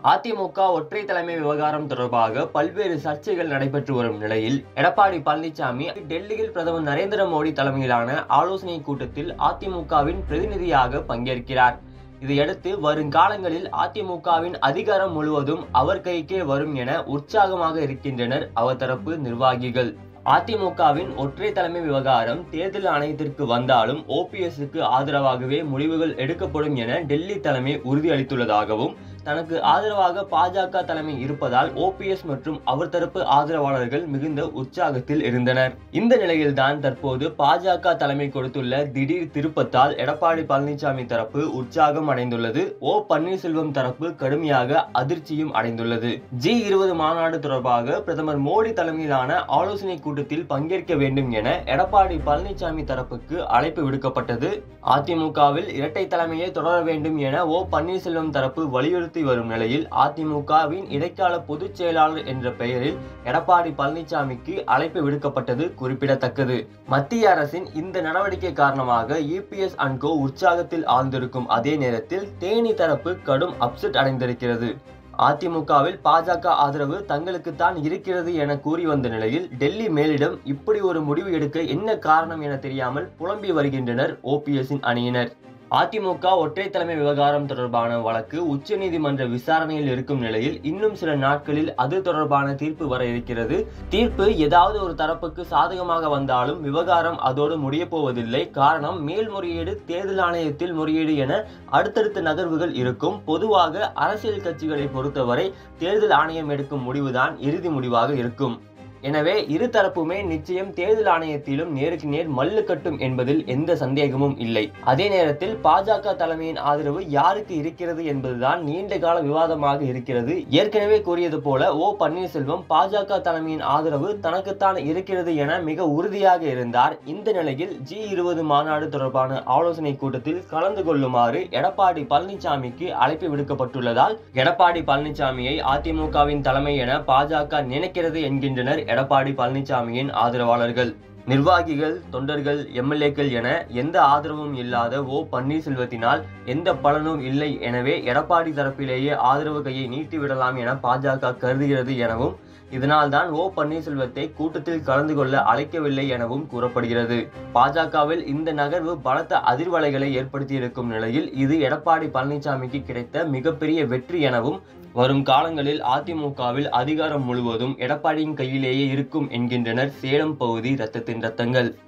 அதிமுக ஒற்றை தலைமை விவகாரம் தொடர்பாக பல்வேறு சர்ச்சைகள் நடைபெற்று வரும் நிலையில் எடப்பாடி பழனிசாமி டெல்லியில் பிரதமர் நரேந்திர மோடி தலைமையிலான ஆலோசனை கூட்டத்தில் அதிமுகவின் பிரதிநிதியாக பங்கேற்கிறார் இதையடுத்து வருங்காலங்களில் அதிமுகவின் அதிகாரம் முழுவதும் அவர் கைக்கே வரும் என உற்சாகமாக இருக்கின்றனர் அவர் தரப்பு நிர்வாகிகள் அதிமுகவின் ஒற்றை தலைமை விவகாரம் தேர்தல் ஆணையத்திற்கு வந்தாலும் ஓபிஎஸ்க்கு ஆதரவாகவே முடிவுகள் எடுக்கப்படும் என டெல்லி தலைமை உறுதியளித்துள்ளதாகவும் தனக்கு ஆதரவாக பாஜக தலைமை இருப்பதால் ஓபிஎஸ் மற்றும் அவர் தரப்பு ஆதரவாளர்கள் மிகுந்த உற்சாகத்தில் இருந்தனர் இந்த நிலையில்தான் தற்போது பாஜக தலைமை கொடுத்துள்ள திடீர் திருப்பத்தால் எடப்பாடி பழனிசாமி தரப்பு உற்சாகம் அடைந்துள்ளது ஓ பன்னீர்செல்வம் தரப்பு கடுமையாக அதிர்ச்சியும் அடைந்துள்ளது ஜி இருபது மாநாடு தொடர்பாக பிரதமர் மோடி தலைமையிலான ஆலோசனை கூட்டத்தில் பங்கேற்க வேண்டும் என எடப்பாடி பழனிசாமி தரப்புக்கு அழைப்பு விடுக்கப்பட்டது அதிமுகவில் இரட்டை தலைமையை தொடர வேண்டும் என ஓ பன்னீர்செல்வம் தரப்பு வலியுறுத்தி வரும் நிலையில் அதிமுகவின் இடைக்கால பொதுச் செயலாளர் என்ற பெயரில் எடப்பாடி பழனிசாமிக்கு அழைப்பு விடுக்கப்பட்டது குறிப்பிடத்தக்கது மத்திய அரசின் இந்த நடவடிக்கை காரணமாக இபிஎஸ் அன்கோ உற்சாகத்தில் ஆழ்ந்திருக்கும் அதே நேரத்தில் தேனி தரப்பு கடும் அப்செட் அடைந்திருக்கிறது அதிமுகவில் பாஜக ஆதரவு தங்களுக்குத்தான் இருக்கிறது என கூறி வந்த நிலையில் டெல்லி மேலிடம் இப்படி ஒரு முடிவு எடுக்க என்ன காரணம் என தெரியாமல் புலம்பி வருகின்றனர் ஓபிஎஸ்ஸின் அணியினர் அதிமுக ஒற்றை தலைமை விவகாரம் தொடர்பான வழக்கு உச்சநீதிமன்ற விசாரணையில் இருக்கும் நிலையில் இன்னும் சில நாட்களில் அது தொடர்பான தீர்ப்பு வர இருக்கிறது தீர்ப்பு ஏதாவது ஒரு தரப்புக்கு சாதகமாக வந்தாலும் விவகாரம் அதோடு முடிய போவதில்லை காரணம் மேல்முறையீடு தேர்தல் ஆணையத்தில் முறையீடு என அடுத்தடுத்த நகர்வுகள் இருக்கும் பொதுவாக அரசியல் கட்சிகளை பொறுத்தவரை தேர்தல் ஆணையம் எடுக்கும் முடிவுதான் இறுதி முடிவாக இருக்கும் எனவே இரு தரப்புமே நிச்சயம் தேர்தல் ஆணையத்திலும் நேருக்கு நேர் மல்லு கட்டும் என்பதில் எந்த சந்தேகமும் இல்லை அதே நேரத்தில் பாஜக தலைமையின் ஆதரவு யாருக்கு இருக்கிறது என்பதுதான் நீண்ட கால விவாதமாக இருக்கிறது ஏற்கனவே கூறியது போல ஓ பன்னீர்செல்வம் பாஜக தலைமையின் ஆதரவு தனக்குத்தான் இருக்கிறது என மிக உறுதியாக இருந்தார் இந்த நிலையில் ஜி இருபது மாநாடு தொடர்பான ஆலோசனை கூட்டத்தில் கலந்து கொள்ளுமாறு எடப்பாடி பழனிசாமிக்கு அழைப்பு விடுக்கப்பட்டுள்ளதால் எடப்பாடி பழனிசாமியை அதிமுகவின் தலைமை என பாஜக நினைக்கிறது என்கின்றனர் எடப்பாடி பழனிசாமியின் ஆதரவாளர்கள் நிர்வாகிகள் தொண்டர்கள் எம்எல்ஏக்கள் என எந்த ஆதரவும் இல்லாத ஓ பன்னீர்செல்வத்தினால் எந்த பலனும் இல்லை எனவே எடப்பாடி தரப்பிலேயே ஆதரவு கையை நீட்டிவிடலாம் என பாஜக கருதுகிறது எனவும் இதனால்தான் ஓ பன்னீர்செல்வத்தை கூட்டத்தில் கலந்து கொள்ள அழைக்கவில்லை எனவும் கூறப்படுகிறது பாஜகவில் இந்த நகர்வு பலத்த அதிர்வலைகளை ஏற்படுத்தியிருக்கும் நிலையில் இது எடப்பாடி பழனிசாமிக்கு கிடைத்த மிகப்பெரிய வெற்றி எனவும் வரும் காலங்களில் அதிமுகவில் அதிகாரம் முழுவதும் எடப்பாடியின் கையிலேயே இருக்கும் என்கின்றனர் சேலம் பகுதி ரத்தத்தின் ரத்தங்கள்